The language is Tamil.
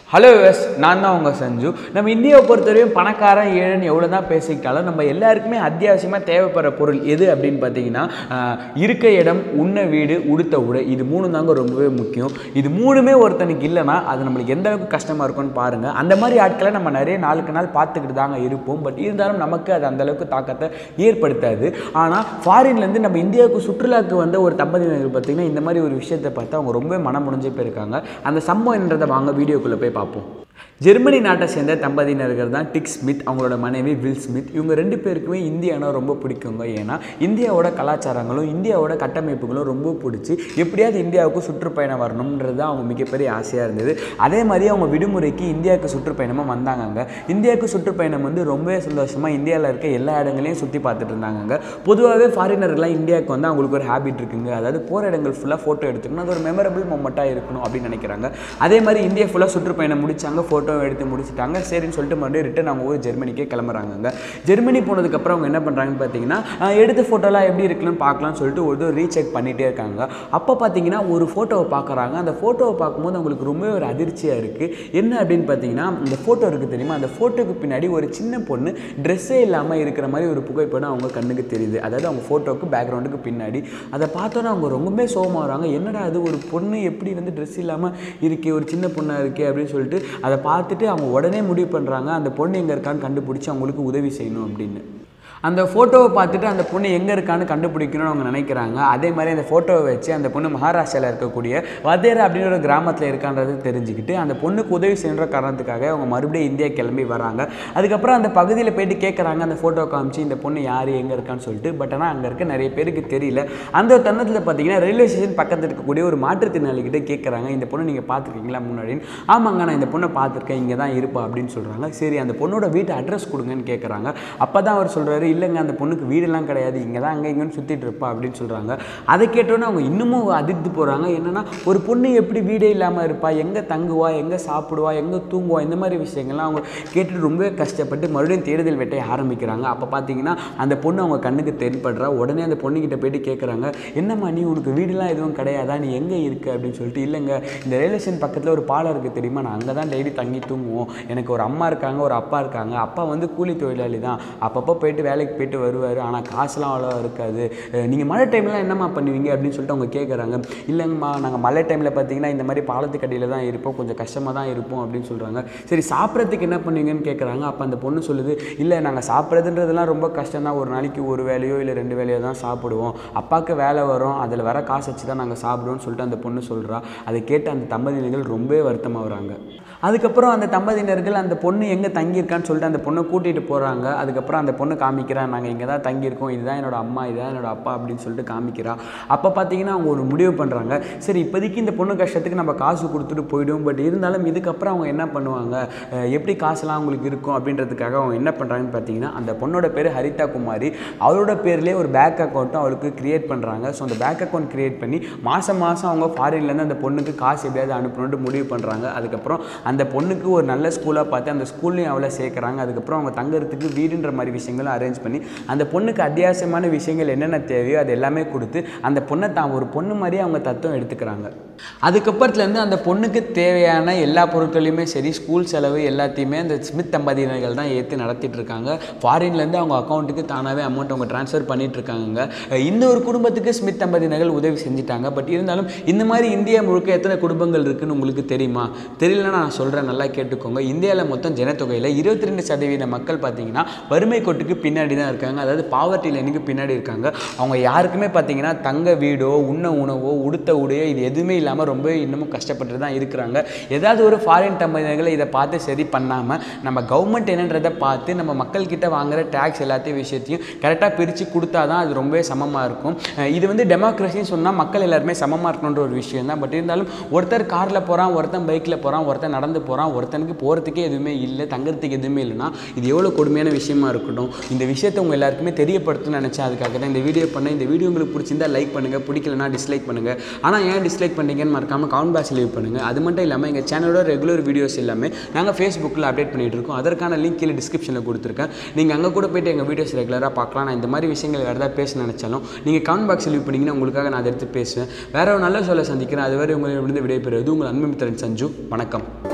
ஹலோ எஸ் நான் தான் உங்கள் சஞ்சு நம்ம இந்தியாவை பொறுத்தவரையும் பணக்காரன் ஏழன் எவ்வளோ தான் பேசிக்கிட்டாலும் நம்ம எல்லாருக்குமே அத்தியாவசியமாக தேவைப்படுற பொருள் எது அப்படின்னு பார்த்தீங்கன்னா ஆஹ், இருக்க இடம் உண்ண வீடு உடுத்த உடை இது மூணு தாங்க ரொம்பவே முக்கியம் இது மூணுமே ஒருத்தனுக்கு இல்லைன்னா அது நம்மளுக்கு எந்த அளவுக்கு கஷ்டமாக இருக்கும்னு பாருங்கள் அந்த மாதிரி ஆட்களை நம்ம நிறைய நாளுக்கு நாள் பார்த்துக்கிட்டு தாங்க இருப்போம் பட் இருந்தாலும் நமக்கு அது அந்த அளவுக்கு தாக்கத்தை ஏற்படுத்தாது ஆனால் ஃபாரின்லேருந்து நம்ம இந்தியாவுக்கு சுற்றுலாவுக்கு வந்த ஒரு தம்பதியினர் பார்த்தீங்கன்னா இந்த மாதிரி ஒரு விஷயத்தை பார்த்து அவங்க ரொம்ப மனம் முடிஞ்சு போயிருக்காங்க அந்த சம்பவம் என்றதை வாங்க வீடியோக்குள்ளே போய் பார்ப்போம் ஜெர்மனி நாட்டை சேர்ந்த தம்பதியினர்கள் தான் டிக் ஸ்மித் அவங்களோட மனைவி வில் ஸ்மித் இவங்க ரெண்டு பேருக்குமே இந்தியானா ரொம்ப பிடிக்குங்க ஏன்னா இந்தியாவோட கலாச்சாரங்களும் இந்தியாவோட கட்டமைப்புகளும் ரொம்ப பிடிச்சி எப்படியாவது இந்தியாவுக்கு சுற்றுப்பயணம் வரணுன்றது தான் அவங்க மிகப்பெரிய ஆசையாக இருந்தது அதே மாதிரி அவங்க விடுமுறைக்கு இந்தியாவுக்கு சுற்றுப்பயணமாக வந்தாங்கங்க இந்தியாவுக்கு சுற்றுப்பயணம் வந்து ரொம்பவே சந்தோஷமாக இந்தியாவில் இருக்க எல்லா இடங்களையும் சுற்றி பார்த்துட்டு இருந்தாங்கங்க பொதுவாகவே ஃபாரினர்லாம் இந்தியாவுக்கு வந்து அவங்களுக்கு ஒரு ஹேபிட் இருக்குங்க அதாவது போகிற இடங்கள் ஃபுல்லாக ஃபோட்டோ எடுத்துக்கணும் அது ஒரு மெமரபிள் மொமெண்ட்டாக இருக்கணும் அப்படின்னு நினைக்கிறாங்க அதே மாதிரி இந்தியா ஃபுல்லாக சுற்றுப்பயணம் முடிச்சாங்க ஃபோட்டோ எடுத்து முடிச்சிட்டாங்க சரின்னு சொல்லிட்டு மறுபடியும் ரிட்டன் அவங்க ஊர் ஜெர்மனிக்கே கிளம்புறாங்க ஜெர்மனி போனதுக்கப்புறம் அவங்க என்ன பண்ணுறாங்கன்னு பார்த்தீங்கன்னா ஆஹ், எடுத்த ஃபோட்டோலாம் எப்படி இருக்குன்னு பார்க்கலாம்னு சொல்லிட்டு ஒரு ரீசெக் பண்ணிகிட்டே இருக்காங்க அப்போ பார்த்தீங்கன்னா ஒரு ஃபோட்டோவை பார்க்குறாங்க அந்த ஃபோட்டோவை பார்க்கும்போது அவங்களுக்கு ரொம்பவே ஒரு அதிர்ச்சியாக இருக்குது என்ன அப்படின்னு பார்த்தீங்கன்னா இந்த ஃபோட்டோ இருக்குது தெரியுமா அந்த ஃபோட்டோக்கு பின்னாடி ஒரு சின்ன பொண்ணு ட்ரெஸ்ஸே இல்லாமல் இருக்கிற மாதிரி ஒரு புகைப்படம் அவங்க கண்ணுக்கு தெரியுது அதாவது அவங்க ஃபோட்டோவுக்கு பேக்ரவுண்டுக்கு பின்னாடி அதை பார்த்தோன்னே அவங்க ரொம்பவே சோகமாக வராங்க என்னடா அது ஒரு பொண்ணு எப்படி வந்து ட்ரெஸ் இல்லாமல் இருக்கே ஒரு சின்ன பொண்ணாக இருக்கே அப்படின்னு சொல்லிட்டு அதை பார்த்துட்டு அவங்க உடனே முடிவு பண்ணுறாங்க அந்த பொண்ணு எங்கே இருக்கான்னு கண்டுபிடிச்சி அவங்களுக்கு உதவி செய்யணும் அப்படின்னு அந்த ஃபோட்டோவை பார்த்துட்டு அந்த பொண்ணு எங்கே இருக்கான்னு கண்டுபிடிக்கணும்னு அவங்க நினைக்கிறாங்க அதே மாதிரி அந்த ஃபோட்டோவை வச்சு அந்த பொண்ணு மகாராஷ்டிராவில் இருக்கக்கூடிய வதேரா அப்படின்னு ஒரு கிராமத்தில் இருக்கான்றது தெரிஞ்சுக்கிட்டு அந்த பொண்ணுக்கு உதவி செய்கிற காரணத்துக்காக அவங்க மறுபடியும் இந்தியா கிளம்பி வராங்க அதுக்கப்புறம் அந்த பகுதியில் போயிட்டு கேட்குறாங்க அந்த ஃபோட்டோ காமிச்சு இந்த பொண்ணு யார் எங்கே இருக்கான்னு சொல்லிட்டு பட் ஆனால் அங்கே இருக்க நிறைய பேருக்கு தெரியல அந்த ஒரு தருணத்தில் பார்த்தீங்கன்னா ரயில்வே ஸ்டேஷன் பக்கத்தில் இருக்கக்கூடிய ஒரு மாற்றுத்திறனாளிகிட்ட கேட்குறாங்க இந்த பொண்ணு நீங்கள் பார்த்துருக்கீங்களா முன்னாடின்னு ஆமாங்க நான் இந்த பொண்ணை பார்த்துருக்கேன் இங்கே தான் இருப்பா அப்படின்னு சொல்கிறாங்க சரி அந்த பொண்ணோட வீட்டு அட்ரஸ் கொடுங்கன்னு கேட்குறாங்க அப்போ தான் அவர் சொல்கிறாரு இல்லைங்க அந்த பொண்ணுக்கு வீடெல்லாம் கிடையாது இங்கே தான் அங்கே இங்கேன்னு சுற்றிட்டு இருப்பா அப்படின்னு சொல்கிறாங்க அதை கேட்டோன்னே அவங்க இன்னமும் அதிர்ந்து போகிறாங்க என்னென்னா ஒரு பொண்ணு எப்படி வீடே இல்லாமல் இருப்பா எங்கே தங்குவா எங்கே சாப்பிடுவா எங்கே தூங்குவா இந்த மாதிரி விஷயங்கள்லாம் அவங்க கேட்டுட்டு ரொம்பவே கஷ்டப்பட்டு மறுபடியும் தேடுதல் வேட்டையை ஆரம்பிக்கிறாங்க அப்போ பார்த்தீங்கன்னா அந்த பொண்ணு அவங்க கண்ணுக்கு தென்படுறா உடனே அந்த பொண்ணுக்கிட்ட போயிட்டு கேட்குறாங்க என்னம்மா நீ உனக்கு வீடுலாம் எதுவும் கிடையாதா நீ எங்கே இருக்க அப்படின்னு சொல்லிட்டு இல்லைங்க இந்த ரயில்வே ஸ்டேஷன் பக்கத்தில் ஒரு பாலம் இருக்குது தெரியுமா நான் அங்கே தான் டெய்லி தங்கி தூங்குவோம் எனக்கு ஒரு அம்மா இருக்காங்க ஒரு அப்பா இருக்காங்க அப்பா வந்து கூலி தொழிலாளி தான் அப்பப்போ போயிட்டு வேலைக்கு போயிட்டு வருவார் ஆனால் காசுலாம் அவ்வளோ இருக்காது நீங்கள் மழை டைம்லாம் என்னம்மா பண்ணுவீங்க அப்படின்னு சொல்லிட்டு அவங்க கேட்குறாங்க இல்லைங்கம்மா நாங்கள் மழை டைமில் பார்த்தீங்கன்னா இந்த மாதிரி பாலத்துக்கு அடியில் தான் இருப்போம் கொஞ்சம் கஷ்டமாக தான் இருப்போம் அப்படின்னு சொல்கிறாங்க சரி சாப்பிட்றதுக்கு என்ன பண்ணுவீங்கன்னு கேட்குறாங்க அப்போ அந்த பொண்ணு சொல்லுது இல்லை நாங்கள் சாப்பிட்றதுன்றதுலாம் ரொம்ப கஷ்டம் தான் ஒரு நாளைக்கு ஒரு வேலையோ இல்லை ரெண்டு வேலையோ தான் சாப்பிடுவோம் அப்பாவுக்கு வேலை வரும் அதில் வர காசு வச்சு தான் நாங்கள் சாப்பிடுவோம்னு சொல்லிட்டு அந்த பொண்ணு சொல்கிறா அதை கேட்டு அந்த தம்பதியினர்கள் ரொம்பவே வருத்தமாக வராங்க அதுக்கப்புறம் அந்த தம்பதியினர்கள் அந்த பொண்ணு எங்கே தங்கியிருக்கான்னு சொல்லிட்டு அந்த பொண்ணை கூட்டிகிட்டு போகிறாங்க அதுக்கப்புறம் அந்த பொண்ணு காமிக்கிறா நாங்கள் இங்கே தான் தங்கியிருக்கோம் இதுதான் என்னோட அம்மா இதுதான் என்னோட அப்பா அப்படின்னு சொல்லிட்டு காமிக்கிறா அப்போ பார்த்தீங்கன்னா அவங்க ஒரு முடிவு பண்ணுறாங்க சரி இப்போதைக்கு இந்த பொண்ணு கஷ்டத்துக்கு நம்ம காசு கொடுத்துட்டு போயிடுவோம் பட் இருந்தாலும் இதுக்கப்புறம் அவங்க என்ன பண்ணுவாங்க அஹ் எப்படி காசுலாம் அவங்களுக்கு இருக்கும் அப்படின்றதுக்காக அவங்க என்ன பண்ணுறாங்கன்னு பார்த்தீங்கன்னா அந்த பொண்ணோட பேர் ஹரிதா குமாரி அவளோட பேர்லேயே ஒரு பேங்க் அக்கௌண்ட்டும் அவளுக்கு கிரியேட் பண்ணுறாங்க ஸோ அந்த பேங்க் அக்கௌண்ட் கிரியேட் பண்ணி மாதம் மாதம் அவங்க ஃபாரின்லேருந்து அந்த பொண்ணுக்கு காசு எப்படியாவது அனுப்பணுன்ட்டு முடிவு பண்ணுறாங்க அதுக்கப்புறம் அந்த பொண்ணுக்கு ஒரு நல்ல ஸ்கூலாக பார்த்து அந்த ஸ்கூல்லையும் அவளை சேர்க்குறாங்க அதுக்கப்புறம் அவங்க தங்குறதுக்கு வீடுன்ற மாதிரி விஷயங்களும் அரேஞ்ச் பண்ணி அந்த பொண்ணுக்கு அத்தியாவசியமான விஷயங்கள் என்னென்ன தேவையோ அது எல்லாமே கொடுத்து அந்த பொண்ணை தான் ஒரு பொண்ணு மாதிரியே அவங்க தத்துவம் எடுத்துக்கிறாங்க அதுக்கப்புறத்துலேருந்து அந்த பொண்ணுக்கு தேவையான எல்லா பொருட்களையுமே சரி ஸ்கூல் செலவு எல்லாத்தையுமே அந்த ஸ்மித் தம்பதியினர்கள் தான் ஏற்று நடத்திட்டு இருக்காங்க ஃபாரின்லேருந்து அவங்க அக்கௌண்ட்டுக்கு தானாகவே அமௌண்ட் அவங்க ட்ரான்ஸ்ஃபர் பண்ணிட்டு இருக்காங்க அஹ் இந்த ஒரு குடும்பத்துக்கு ஸ்மித் தம்பதியினர்கள் உதவி செஞ்சுட்டாங்க பட் இருந்தாலும் இந்த மாதிரி இந்தியா முழுக்க எத்தனை குடும்பங்கள் இருக்குன்னு உங்களுக்கு தெரியுமா தெரியலன்னா நான் சொல்கிறேன் நல்லா கேட்டுக்கோங்க இந்தியாவில் மொத்தம் ஜனத்தொகையில் இருபத்தி ரெண்டு சதவீத மக்கள் பார்த்தீங்கன்னா வறுமை கோட்டுக்கு பின்னாடி தான் இருக்காங்க அதாவது பாவர்ட்டி லைனுக்கு பின்னாடி இருக்காங்க அவங்க யாருக்குமே பார்த்தீங்கன்னா தங்க வீடோ உண்ண உணவோ உடுத்த உடையோ இது எதுவுமே இல்லாமல் ரொம்ப இன்னமும் கஷ்டப்பட்டு தான் இருக்கிறாங்க ஏதாவது ஒரு ஃபாரின் தம்பதியினர்கள் இதை பார்த்து சரி பண்ணாமல் நம்ம கவர்மெண்ட் என்னன்றதை பார்த்து நம்ம மக்கள்கிட்ட வாங்குற டேக்ஸ் எல்லாத்தையும் விஷயத்தையும் கரெக்டாக பிரித்து கொடுத்தா தான் அது ரொம்பவே சமமாக இருக்கும் அஹ் இது வந்து டெமோக்ரஸின்னு சொன்னால் மக்கள் எல்லாருமே சமமாக இருக்கணுன்ற ஒரு விஷயம் தான் பட் இருந்தாலும் ஒருத்தர் காரில் போகிறான் ஒருத்தன் பைக்கில் போகிறான் ஒருத்தன் நடந்து போகிறான் ஒருத்தனுக்கு போகிறதுக்கே எதுவுமே இல்லை தங்குறதுக்கு எதுவுமே இல்லைன்னா இது எவ்வளோ கொடுமையான விஷயமா இருக்கட்டும் இந்த விஷயத்தை உங்கள் எல்லாருக்குமே தெரியப்படுத்தணும்னு நினச்சேன் அதுக்காக தான் இந்த வீடியோ பண்ணேன் இந்த வீடியோ உங்களுக்கு பிடிச்சிருந்தா லைக் பண்ணுங்கள் பிடிக்கலனா டிஸ்லைக் பண்ணுங்கள் ஆனால் ஏன் டிஸ்லைக் பண்ணீங்கன்னு மறக்காமல் கமெண்ட் பாக்ஸ் லீவ் பண்ணுங்கள் அது மட்டும் இல்லாமல் எங்கள் சேனலோட ரெகுலர் வீடியோஸ் எல்லாமே நாங்கள் ஃபேஸ்புக்கில் அப்டேட் பண்ணிகிட்டு இருக்கோம் அதற்கான லிங்க் கீழே டிஸ்கிரிப்ஷனில் கொடுத்துருக்கேன் நீங்கள் அங்கே கூட போயிட்டு எங்கள் வீடியோஸ் ரெகுலராக பார்க்கலாம் நான் இந்த மாதிரி விஷயங்கள் வேறு ஏதாவது பேச நினச்சாலும் நீங்கள் கமெண்ட் பாக்ஸ் லீவ் பண்ணிங்கன்னா உங்களுக்காக நான் அதை எடுத்து பேசுவேன் வேற ஒரு நல்ல சொல்ல சந்திக்கிறேன் அதுவரை உங்களிடம் விடைபெறுவது உங்கள் அன்பு மித்திரன் சஞ்சு வணக்கம்